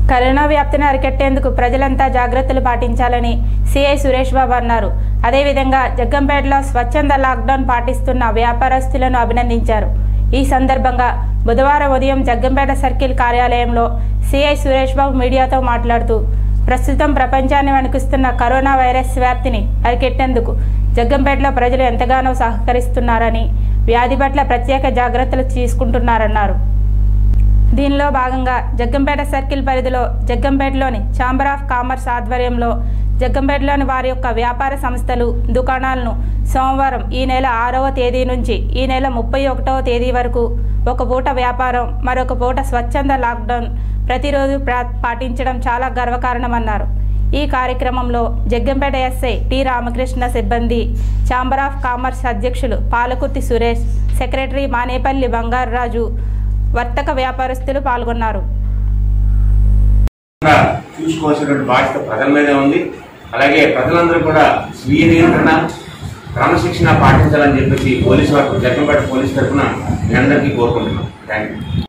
corona వ్యాప్తిని అరికట్టేందుకు ప్రజలంతా జాగ్రత్తలు పాటించాలని సిఐ సురేష్ బాబు అన్నారు అదేవిధంగా జగ్గంపేటలో స్వచ్ఛంద లాక్డౌన్ పాటిస్తున్న వ్యాపారస్తులను అభినందించారు ఈ సందర్భంగా బుధవారం ఉదయం జగ్గంపేట సర్కిల్ కార్యాలయంలో సిఐ సురేష్ బాబు మీడియాతో మాట్లాడుతూ ప్రస్తుతం ప్రపంచాన్ని వణికిస్తున్న కరోనా వైరస్ వ్యాప్తిని అరికెట్టేందుకు జగ్గంపేటలో ప్రజలు ఎంతగానో సహకరిస్తున్నారని వ్యాధి పట్ల ప్రత్యేక జాగ్రత్తలు తీసుకుంటున్నారన్నారు దీనిలో భాగంగా జగ్గంపేట సర్కిల్ పరిధిలో జగ్గంపేటలోని ఛాంబర్ ఆఫ్ కామర్స్ ఆధ్వర్యంలో జగ్గంపేటలోని వారి యొక్క వ్యాపార సంస్థలు దుకాణాలను సోమవారం ఈ నెల ఆరవ తేదీ నుంచి ఈ నెల ముప్పై ఒకటవ తేదీ వరకు ఒక పూట వ్యాపారం మరొక పూట స్వచ్ఛంద లాక్డౌన్ ప్రతిరోజు ప్రా- పాటించడం చాలా గర్వకారణమన్నారు ఈ కార్యక్రమంలో జగ్గంపేట ఎస్ఐ టి రామకృష్ణ సిబ్బంది ఛాంబర్ ఆఫ్ కామర్స్ అధ్యక్షులు పాలకుర్తి సురేష్ సెక్రటరీ మానేపల్లి బంగారరాజు వర్తక వ్యాపారస్తులు పాల్గొన్నారు కూడా చూసుకోవాల్సినటువంటి బాధ్యత ప్రజల మీదే ఉంది అలాగే ప్రజలందరూ కూడా స్వీయ నియంత్రణ క్రమశిక్షణ పాటించాలని చెప్పేసి పోలీసు వారు జగ్గంపేట పోలీస్ తరఫున మీ అందరికీ కోరుకుంటున్నాం థ్యాంక్ యూ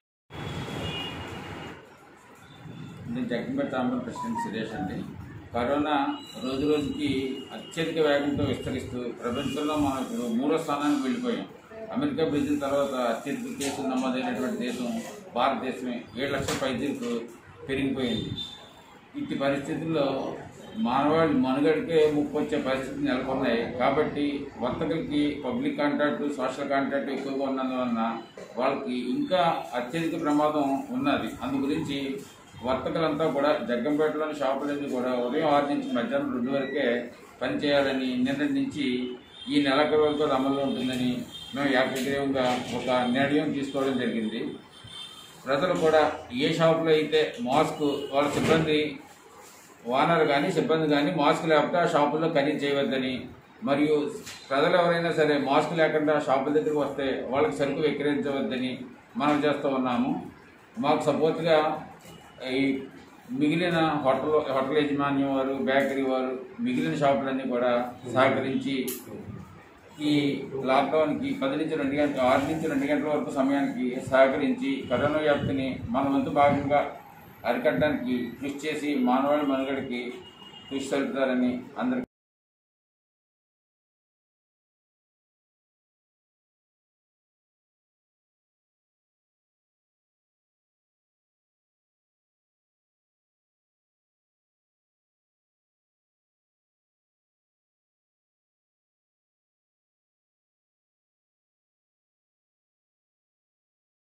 నేను జగ్గంపేట తాంబరం ప్రెసిడెంట్ సురేష్ అండి కరోనా రోజు రోజుకి అత్యధిక వేగంతో విస్తరిస్తూ ప్రపంచంలో మనం ఇప్పుడు మూడో స్థానానికి వెళ్ళిపోయాం అమెరికా బ్రెజిల్ తర్వాత అత్యధిక కేసులు నమోదైనటువంటి దేశం భారతదేశమే ఏడు లక్షల పైచీలకు పెరిగిపోయింది ఇట్టి పరిస్థితుల్లో మానవాళి మనుగడకే ముప్పు వచ్చే పరిస్థితులు నెలకొన్నాయి కాబట్టి వర్తకులకి పబ్లిక్ కాంట్రాక్ట్ సోషల్ కాంట్రాక్ట్ ఎక్కువగా ఉన్నందువలన వాళ్ళకి ఇంకా అత్యధిక ప్రమాదం ఉన్నది అందు గురించి వర్తకులంతా కూడా జగ్గంపేటలోని షాపులన్నీ కూడా ఉదయం ఆరు నుంచి మధ్యాహ్నం రెండు వరకే పనిచేయాలని నిర్ణయించి ఈ నెలాఖరు వరకు అది అమల్లో ఉంటుందని మేము ఏకగ్రీవంగా ఒక నిర్ణయం తీసుకోవడం జరిగింది ప్రజలు కూడా ఏ షాపులో అయితే మాస్క్ వాళ్ళ సిబ్బంది ఓనర్ కానీ సిబ్బంది కానీ మాస్క్ లేకపోతే ఆ షాపుల్లో ఖరీదు చేయవద్దని మరియు ప్రజలు ఎవరైనా సరే మాస్క్ లేకుండా షాపుల దగ్గరికి వస్తే వాళ్ళకి సరుకు విక్రయించవద్దని మనం చేస్తూ ఉన్నాము మాకు సపోర్ట్గా ఈ మిగిలిన హోటల్ హోటల్ యాజమాన్యం వారు బేకరీ వారు మిగిలిన షాపులన్నీ కూడా సహకరించి ఈ లాక్డౌన్కి పది నుంచి రెండు గంటల ఆరు నుంచి రెండు గంటల వరకు సమయానికి సహకరించి కరోనా వ్యాప్తిని మన వంతు భాగంగా అరికట్టడానికి కృషి చేసి మానవాళి మనుగడకి కృషి సలుపుతారని అందరికీ